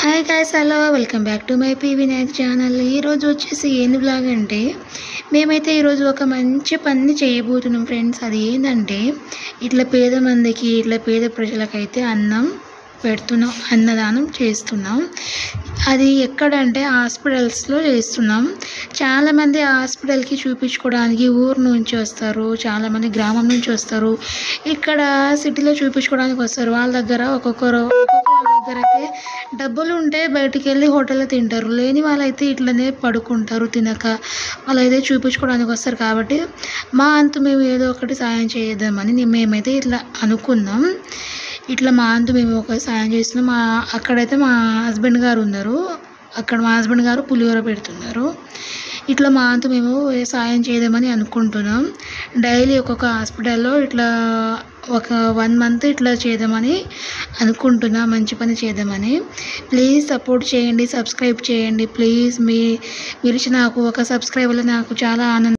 hi guys hello welcome back to my P Vinayak channel ఈరోజు వచ్చేసి ఏంది బ్లాగ్ అంటే మేమైతే ఈరోజు ఒక మంచి పని చేయబోతున్నాం ఫ్రెండ్స్ అది ఏంటంటే ఇట్లా పేద మందికి ఇట్లా పేద ప్రజలకైతే అన్నం పెడుతున్నాం అన్నదానం చేస్తున్నాం అది ఎక్కడంటే హాస్పిటల్స్లో చేస్తున్నాం చాలామంది హాస్పిటల్కి చూపించుకోవడానికి ఊరు నుంచి వస్తారు చాలామంది గ్రామం నుంచి వస్తారు ఇక్కడ సిటీలో చూపించుకోవడానికి వస్తారు వాళ్ళ దగ్గర ఒక్కొక్కరు ఒక్కొక్క వాళ్ళ దగ్గర అయితే డబ్బులు ఉంటే బయటికి వెళ్ళి హోటల్లో తింటారు లేని వాళ్ళైతే ఇట్లనే పడుకుంటారు తినక వాళ్ళైతే చూపించుకోవడానికి వస్తారు కాబట్టి మా అంతు మేము ఏదో ఒకటి సాయం చేద్దామని నే- మేమైతే ఇట్లా అనుకున్నాం ఇట్లా మా అంతు మేము ఒక సాయం చేస్తున్నాం మా అక్కడైతే మా హస్బెండ్ గారు ఉన్నారు అక్కడ మా హస్బెండ్ గారు పులిహోర పెడుతున్నారు ఇట్లా మా అంతు మేము ఏ సాయం చేద్దామని అనుకుంటున్నాం డైలీ ఒక్కొక్క హాస్పిటల్లో ఇట్లా ఒక వన్ మంత్ ఇట్లా చేద్దామని అనుకుంటున్నా మంచి పని చేద్దామని ప్లీజ్ సపోర్ట్ చేయండి సబ్స్క్రైబ్ చేయండి ప్లీజ్ మీ మీరు ఇచ్చిన నాకు ఒక సబ్స్క్రైబర్లో నాకు చాలా ఆనందం